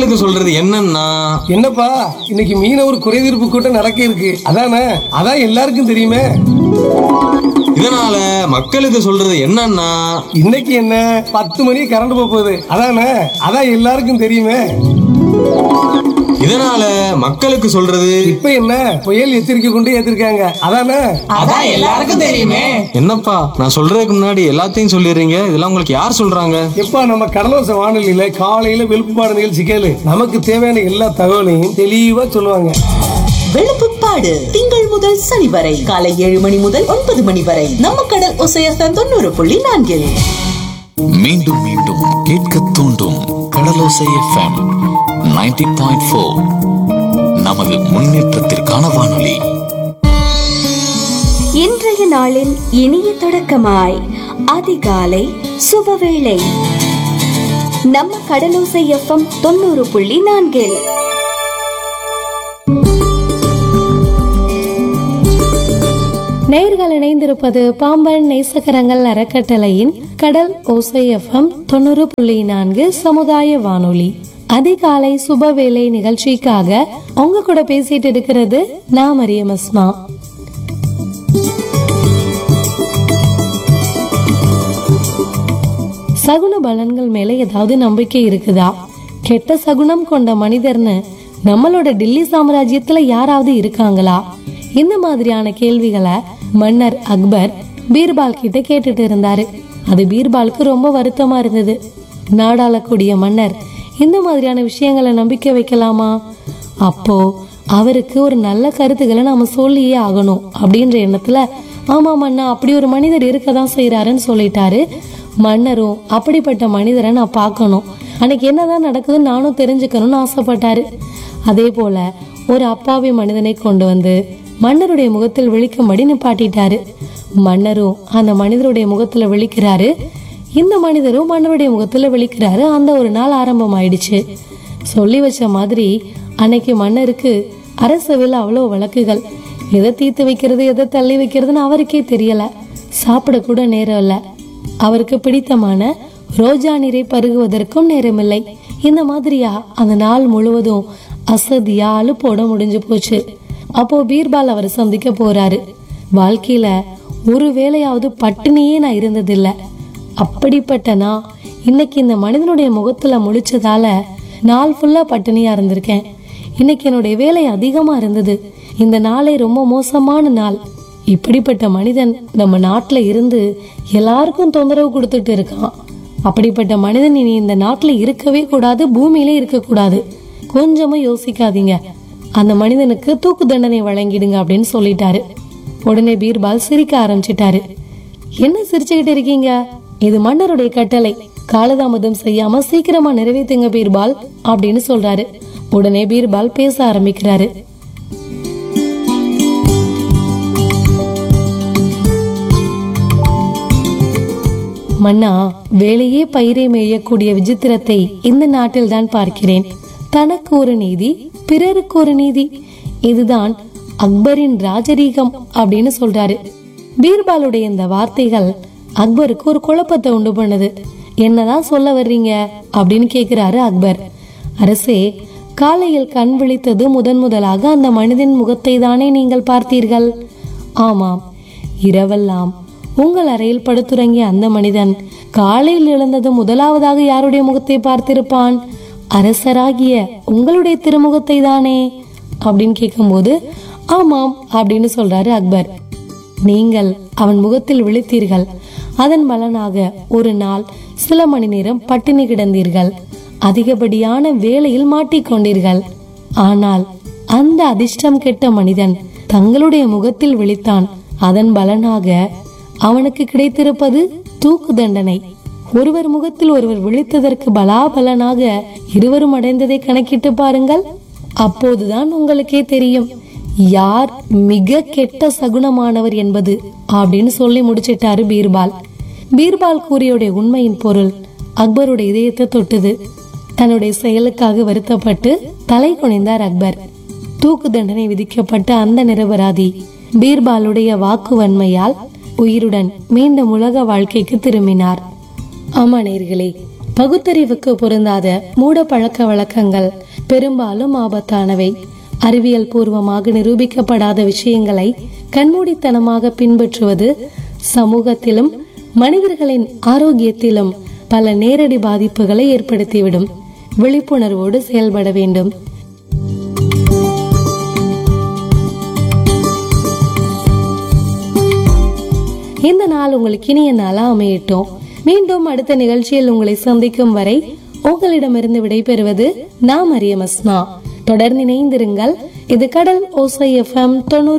மக்களுக்கு சொல்றது என்னன்னா என்னப்பா இன்னைக்கு மீனவர் குறைதீர்ப்பு கூட்டம் நடக்க இருக்கு அதானே அதான் எல்லாருக்கும் தெரியுமே இதனால மக்களுக்கு சொல்றது என்னன்னா இன்னைக்கு என்ன பத்து மணி கரண்ட் போக போகுது அதானே அதான் எல்லாருக்கும் தெரியுமே இதனால மக்களுக்கு சொல்றது இப்ப என்ன புயல் எச்சரிக்கை கொண்டு ஏத்திருக்காங்க அதானே அதான் எல்லாருக்கும் தெரியுமே என்னப்பா நான் சொல்றதுக்கு முன்னாடி எல்லாத்தையும் சொல்லிடுறீங்க இதெல்லாம் உங்களுக்கு யார் சொல்றாங்க எப்பா நம்ம கடலோச வானொலியில காலையில வெளுப்புப்பாடு நிகழ்ச்சி கேளு நமக்கு தேவையான எல்லா தகவலையும் தெளிவா சொல்லுவாங்க வெளுப்புப்பாடு திங்கள் முதல் சனி வரை காலை ஏழு மணி முதல் ஒன்பது மணி வரை நம்ம கடல் ஒசையத்தன் தொண்ணூறு புள்ளி நான்கில் மீண்டும் மீண்டும் கேட்க தூண்டும் கடலோசை எஃப்எம் 90.4 பாயிண்ட் ஃபோர் நமது முன்னேற்றத்திற்கான வானொலி இன்றைய நாளின் இனிய தொடக்கமாய் அதிகாலை சுபவேளை நம்ம கடலோசை எஃப்எம் தொண்ணூறு புள்ளி நான்கில் நேர்கள் இணைந்திருப்பது பாம்பன் நேசகரங்கள் அறக்கட்டளையின் கடல் ஓசை எஃப்எம் தொண்ணூறு புள்ளி நான்கு சமுதாய வானொலி அதிகாலை சுபவேளை நிகழ்ச்சிக்காக உங்க கூட பேசிட்டு இருக்கிறது நான் மரியம் அஸ்மா சகுன பலன்கள் மேல ஏதாவது நம்பிக்கை இருக்குதா கெட்ட சகுனம் கொண்ட மனிதர்னு நம்மளோட டில்லி சாம்ராஜ்யத்துல யாராவது இருக்காங்களா இந்த மாதிரியான கேள்விகளை மன்னர் அக்பர் பீர்பால் கிட்ட கேட்டுட்டு இருந்தாரு அது பீர்பாலுக்கு ரொம்ப வருத்தமா இருந்தது நாடாளக்கூடிய மன்னர் இந்த மாதிரியான விஷயங்களை நம்பிக்கை வைக்கலாமா அப்போ அவருக்கு ஒரு நல்ல கருத்துக்களை நாம சொல்லியே ஆகணும் அப்படின்ற எண்ணத்துல ஆமா மன்னா அப்படி ஒரு மனிதர் இருக்கதான் செய்யறாருன்னு சொல்லிட்டாரு மன்னரும் அப்படிப்பட்ட மனிதரை நான் பார்க்கணும் அன்னைக்கு என்னதான் நடக்குதுன்னு நானும் தெரிஞ்சுக்கணும்னு ஆசைப்பட்டாரு அதே போல ஒரு அப்பாவி மனிதனை கொண்டு வந்து மன்னருடைய முகத்தில் விழிக்கும்படி நிப்பாட்டிட்டாரு மன்னரும் அந்த மனிதருடைய முகத்துல விழிக்கிறாரு இந்த மனிதரும் மன்னருடைய முகத்துல விழிக்கிறாரு அந்த ஒரு நாள் ஆரம்பமாயிடுச்சு சொல்லி வச்ச மாதிரி அன்னைக்கு மன்னருக்கு அரசவையில் அவ்வளோ வழக்குகள் எதை தீர்த்து வைக்கிறது எதை தள்ளி வைக்கிறதுன்னு அவருக்கே தெரியல சாப்பிட கூட நேரம் இல்ல அவருக்கு பிடித்தமான ரோஜா நீரை பருகுவதற்கும் நேரமில்லை இந்த மாதிரியா அந்த நாள் முழுவதும் அசதியா அலுப்போட முடிஞ்சு போச்சு அப்போ பீர்பால் அவரை சந்திக்க போறாரு வாழ்க்கையில ஒரு வேளையாவது பட்டினியே நான் இருந்ததில்ல அப்படிப்பட்ட நான் இன்னைக்கு இந்த மனிதனுடைய முகத்துல முழிச்சதால நாள் ஃபுல்லா பட்டினியா இருந்திருக்கேன் இன்னைக்கு என்னுடைய வேலை அதிகமா இருந்தது இந்த நாளே ரொம்ப மோசமான நாள் இப்படிப்பட்ட மனிதன் நம்ம நாட்டுல இருந்து எல்லாருக்கும் தொந்தரவு கொடுத்துட்டு இருக்கான் அப்படிப்பட்ட மனிதன் இனி இந்த நாட்டுல இருக்கவே கூடாது பூமியிலே இருக்கக்கூடாது கொஞ்சமும் யோசிக்காதீங்க அந்த மனிதனுக்கு தூக்கு தண்டனை வழங்கிடுங்க அப்படின்னு சொல்லிட்டாரு உடனே பீர்பால் சிரிக்க ஆரம்பிச்சிட்டாரு என்ன சிரிச்சுக்கிட்டு இருக்கீங்க இது மன்னருடைய கட்டளை காலதாமதம் செய்யாம சீக்கிரமா நிறைவேற்றுங்க பீர்பால் அப்படின்னு சொல்றாரு உடனே பீர்பால் பேச ஆரம்பிக்கிறாரு மன்னா வேலையே பயிரை மேயக்கூடிய விசித்திரத்தை இந்த நாட்டில் தான் பார்க்கிறேன் தனக்கு ஒரு நீதி பிறருக்கு ஒரு நீதி இதுதான் அக்பரின் ராஜரீகம் அப்படின்னு சொல்றாரு பீர்பாலுடைய இந்த வார்த்தைகள் அக்பருக்கு ஒரு குழப்பத்தை உண்டு பண்ணுது என்னதான் சொல்ல வர்றீங்க அப்படின்னு கேக்குறாரு அக்பர் அரசே காலையில் கண் விழித்தது முதன் முதலாக அந்த மனிதன் முகத்தை தானே நீங்கள் பார்த்தீர்கள் ஆமாம் இரவெல்லாம் உங்கள் அறையில் படுத்துறங்கிய அந்த மனிதன் காலையில் எழுந்தது முதலாவதாக யாருடைய முகத்தை பார்த்திருப்பான் அரசராகிய உங்களுடைய திருமுகத்தை தானே அப்படின்னு கேட்கும்போது ஆமாம் அப்படின்னு சொல்றாரு அக்பர் நீங்கள் அவன் முகத்தில் விழித்தீர்கள் அதன் பலனாக ஒரு நாள் சில மணி நேரம் பட்டினி கிடந்தீர்கள் அதிகப்படியான வேலையில் மாட்டிக்கொண்டீர்கள் ஆனால் அந்த அதிர்ஷ்டம் கெட்ட மனிதன் தங்களுடைய முகத்தில் விழித்தான் அதன் பலனாக அவனுக்கு கிடைத்திருப்பது தூக்கு தண்டனை ஒருவர் முகத்தில் ஒருவர் விழித்ததற்கு பலாபலனாக இருவரும் அடைந்ததை கணக்கிட்டு பாருங்கள் அப்போதுதான் உங்களுக்கே தெரியும் யார் மிக கெட்ட சகுனமானவர் என்பது அப்படின்னு சொல்லி முடிச்சிட்டாரு பீர்பால் பீர்பால் கூறியோடைய உண்மையின் பொருள் அக்பருடைய இதயத்தை தொட்டுது தன்னுடைய செயலுக்காக வருத்தப்பட்டு தலை குனிந்தார் அக்பர் தூக்கு தண்டனை விதிக்கப்பட்ட அந்த நிரபராதி பீர்பாலுடைய வாக்கு வன்மையால் உயிருடன் மீண்டும் உலக வாழ்க்கைக்கு திரும்பினார் ஆமா நேர்களே பகுத்தறிவுக்கு பொருந்தாத மூட பழக்க வழக்கங்கள் பெரும்பாலும் ஆபத்தானவை அறிவியல் பூர்வமாக நிரூபிக்கப்படாத விஷயங்களை கண்மூடித்தனமாக பின்பற்றுவது சமூகத்திலும் மனிதர்களின் ஆரோக்கியத்திலும் பல நேரடி பாதிப்புகளை ஏற்படுத்திவிடும் விழிப்புணர்வோடு செயல்பட வேண்டும் இந்த நாள் உங்களுக்கு இனிய நாளா அமையட்டும் மீண்டும் அடுத்த நிகழ்ச்சியில் உங்களை சந்திக்கும் வரை உங்களிடமிருந்து விடைபெறுவது நான் மரியம் அஸ்மா தொடர்ந்து இணைந்திருங்கள் இது கடல் ஓசை எஃப்எம் தொண்ணூறு